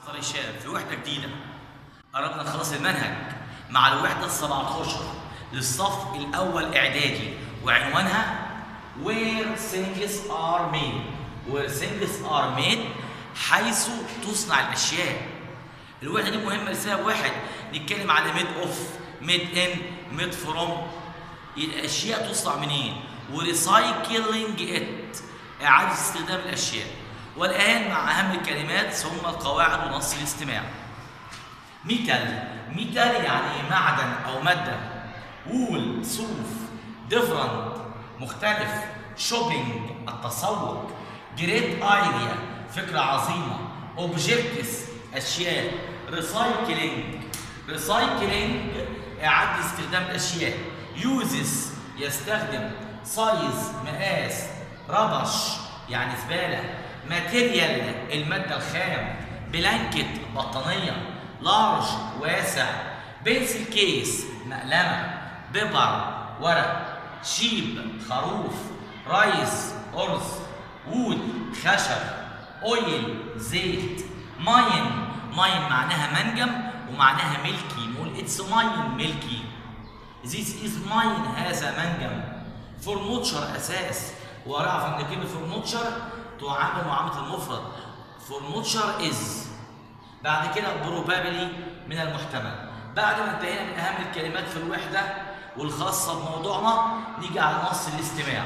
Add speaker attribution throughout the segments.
Speaker 1: طريق شاب في وحده جديده قربنا نخلص المنهج مع الوحده ال 17 للصف الاول اعدادي وعنوانها Where things are made Where things are made حيث تصنع الاشياء الوحده دي مهمه لسبب واحد نتكلم على ميد اوف ميد ان ميد فروم الاشياء تصنع منين وريسايكلينج ات اعاده استخدام الاشياء والان مع اهم الكلمات ثم القواعد ونص الاستماع ميتال ميتال يعني معدن او ماده وول صوف ديفرنت مختلف شوبينج التسوق جريت ايديا فكره عظيمه اوبجكتس اشياء ريسايكلينج ريسايكلينج اعاده استخدام الاشياء يوزز يستخدم سايز مقاس ربش يعني زباله ماتيريال الماده الخام بلانكت بطانيه لارج واسع بنسل كيس مقلمه بيبر ورق شيب خروف رايس أرز وود خشب أويل زيت ماين ماين معناها منجم ومعناها ملكي نقول اتس ماين ملكي This is mine هذا منجم فرنوتشر أساس وأعرف إن كلمة فرنوتشر تعامل معاملة المفرد فرنوتشر is بعد كده probably من المحتمل بعد ما انتهينا من أهم الكلمات في الوحدة والخاصة بموضوعنا نيجي على نص الاستماع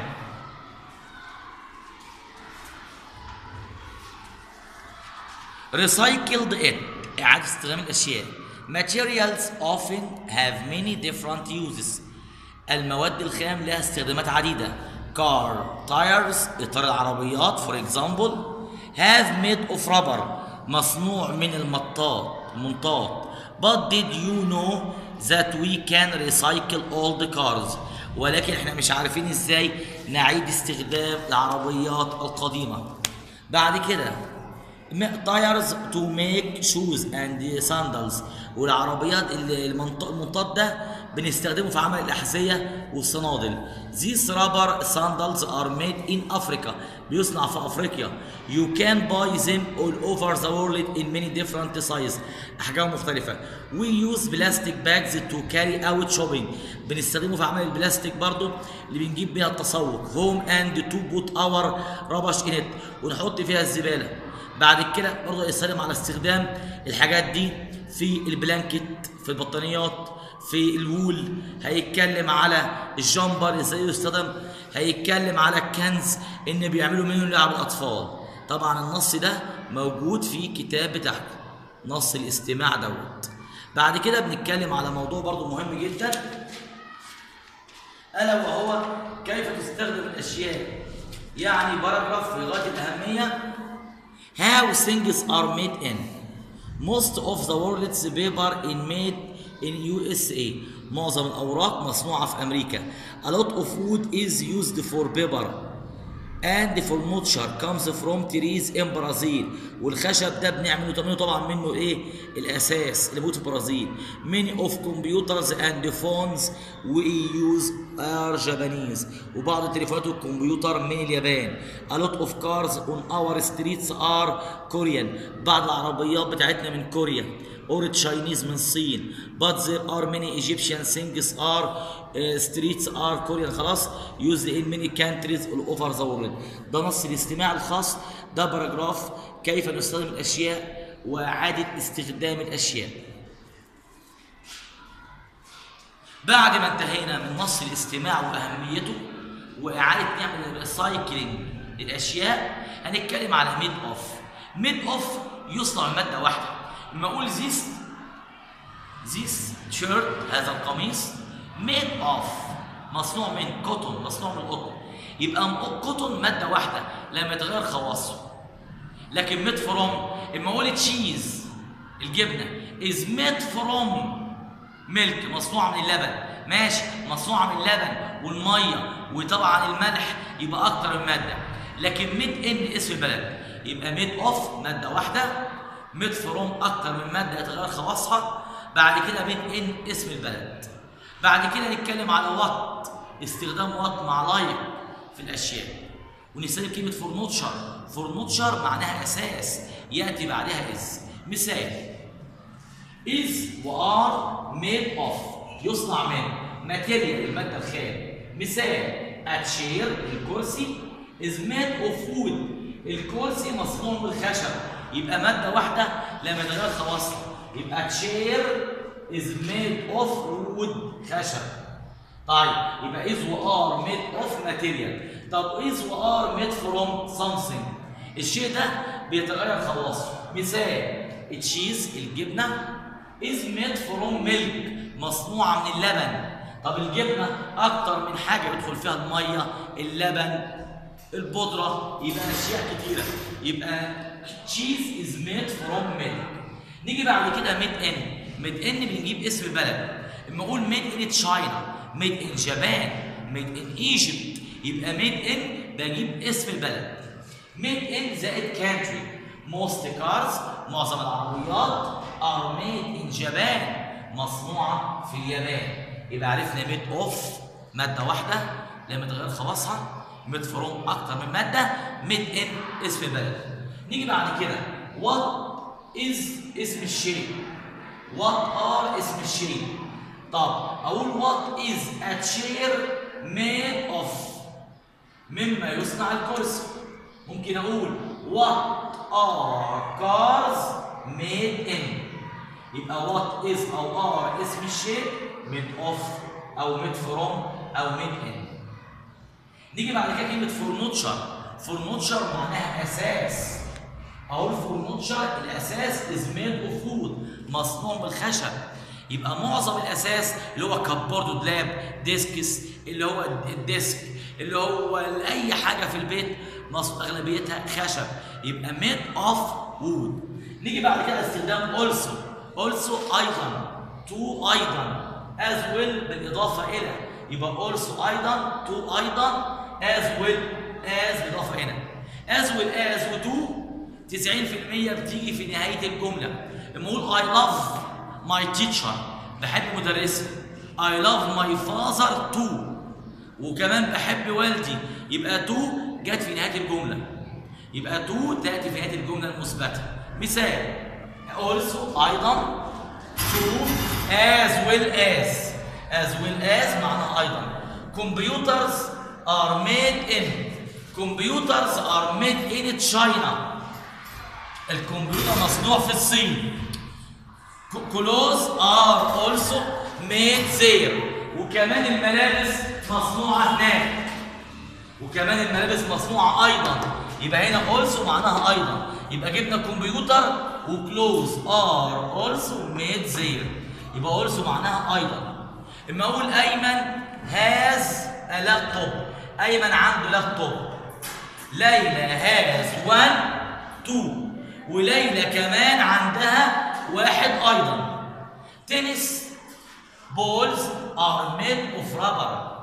Speaker 1: recycled it إعادة استخدام الأشياء materials often have many different uses المواد الخام لها استخدامات عديدة car tires إطار العربيات for example have made of rubber مصنوع من المطاط منطاط but did you know that we can recycle all the cars ولكن احنا مش عارفين ازاي نعيد استخدام العربيات القديمة بعد كده تايرز تو ميك شوز اند ساندلز والعربيات اللي المنط- المنطاد ده بنستخدمه في عمل الاحذيه والصنادل These rubber sandals are made in Africa بيصنع في افريقيا You can buy them all over the world in many different sizes احجام مختلفه We use plastic bags to carry out shopping بنستخدمه في عمل البلاستيك برضو اللي بنجيب بيها التسوق Home and to put our rubbish in it ونحط فيها الزباله بعد كده برضه يسلم على استخدام الحاجات دي في البلانكت في البطانيات في الوول هيتكلم على الجامبر ازاي يستخدم هيتكلم على الكنز ان بيعملوا منه لعب الاطفال طبعا النص ده موجود في كتاب بتاعكم نص الاستماع دوت بعد كده بنتكلم على موضوع برضه مهم جدا الا وهو كيف تستخدم الاشياء يعني باراجراف في غايه الاهميه How things are made in Most of the world's paper in made in USA معظم الأوراق مصنوعة في أمريكا A lot of wood is used for paper and furniture comes from trees in Brazil والخشب ده بنعمله تعمله طبعا منه ايه الاساس اللي موجود في البرازيل many of computers and phones we use are Japanese وبعض التليفونات والكمبيوتر من اليابان a lot of cars on our streets are Korean بعض العربيات بتاعتنا من كوريا or Chinese من الصين but there are many Egyptian things are uh, streets are Korean خلاص used in many countries all over the world ده نص الاستماع الخاص ده باراجراف كيف نستخدم الأشياء وإعادة استخدام الأشياء بعد ما انتهينا من نص الاستماع وأهميته وإعادة نعمل ريسايكلينج للأشياء هنتكلم على ميد أوف ميد أوف يصنع من مادة واحدة لما أقول this this shirt هذا القميص made of مصنوع من كوتون مصنوع من القطن يبقى كوتون مادة واحدة لما يتغير خواصه لكن ميد فروم اما اقول تشيز الجبنه از ميد فروم ميلك مصنوعه من اللبن ماشي مصنوعه من اللبن والميه وطبعا الملح يبقى اكتر من ماده لكن ميد ان اسم البلد يبقى ميد اوف ماده واحده ميد فروم اكتر من ماده يتغير خواصها بعد كده ميد ان اسم البلد بعد كده نتكلم على وات استخدام وات مع لايك في الاشياء ونستخدم كلمة فورنوتشر فورنوتشر معناها أساس يأتي بعدها إز مثال is و are made of يصنع من material المادة الخام مثال a chair الكرسي is made of wood الكرسي مصنوع من الخشب يبقى مادة واحدة لما يتغير خواصها يبقى chair is made of wood خشب طيب يبقى is و are made of material طب is و are made from something الشيء ده بيتغير خواصه مثال التشيز الجبنة is made from milk مصنوعة من اللبن طب الجبنة أكتر من حاجة بيدخل فيها المية اللبن البودرة يبقى أشياء كتيرة يبقى cheese is made from milk نيجي بعد كده ميد ان ميد ان بنجيب اسم بلد اما اقول ميد ان تشاينا ميد ان جابان ميد ان ايجيبت يبقى ميد ان بجيب اسم البلد ميد ان زائد كانتري موست كارز معظم العربيات ار ميد ان جابان مصنوعه في اليابان يبقى عرفنا ميد اوف ماده واحده لما تغير خواصها ميد فروم اكتر من ماده ميد ان اسم البلد نيجي بعد كده وات از اسم الشيء وات ار اسم الشيء طب اقول وات از ا تشير ميد اوف مما يصنع الكرسي ممكن اقول وات ار كارز ميد ان يبقى وات از او ار اسم الشيء ميد اوف او ميد فروم او ميد ان نيجي بعد كده كلمه فرنوتشر فرنوتشر معناها اساس اقول فرنوتشر الاساس از ميد اوف وود مصنوع بالخشب يبقى معظم الاساس اللي هو كبورد دولاب ديسكس اللي هو الديسك اللي هو اي حاجه في البيت اغلبيتها خشب يبقى ميد اوف وود نيجي بعد كده استخدام اولسو اولسو ايضا تو ايضا از ويل بالاضافه الى يبقى اولسو ايضا تو ايضا از ويل از بالاضافه الى از ويل از وتو 90% بتيجي في نهايه الجمله لما اقول I love my teacher بحب مدرسي I love my father too وكمان بحب والدي يبقى تو جت في نهايه الجمله يبقى تو تاتي في نهايه الجمله المثبته مثال also ايضا to as well as as well as معنى ايضا computers are made in computers are made in China الكمبيوتر مصنوع في الصين clothes are also made there وكمان الملابس مصنوعة هناك وكمان الملابس مصنوعة أيضا يبقى هنا also معناها أيضا يبقى جبنا كمبيوتر وكلوز are also made there يبقى also معناها أيضا إما أقول أيمن has a laptop أيمن عنده لابتوب ليلى has one two وليلى كمان عندها واحد ايضا تنس بولز ار ميد اوف رابر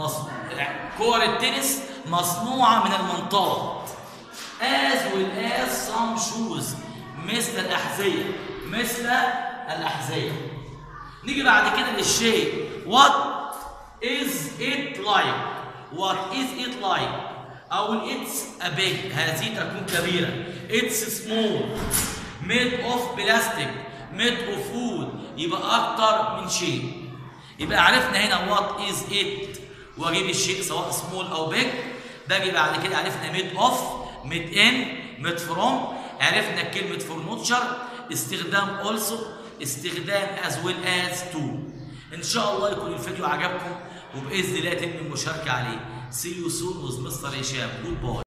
Speaker 1: كور التنس مصنوعه من المنطاد as well as some shoes مثل الاحذيه مثل الاحذيه نيجي بعد كده للشيء what is it like what is it like أو it's a big هذه تكون كبيرة it's small made of plastic made of food يبقى أكتر من شيء يبقى عرفنا هنا what is it وأجيب الشيء سواء small أو big باجي بعد كده عرفنا made of made in made from عرفنا كلمة furniture استخدام also استخدام as well as to إن شاء الله يكون الفيديو عجبكم وبإذن الله يتم المشاركة عليه See you soon with Mr. Hisham. Goodbye.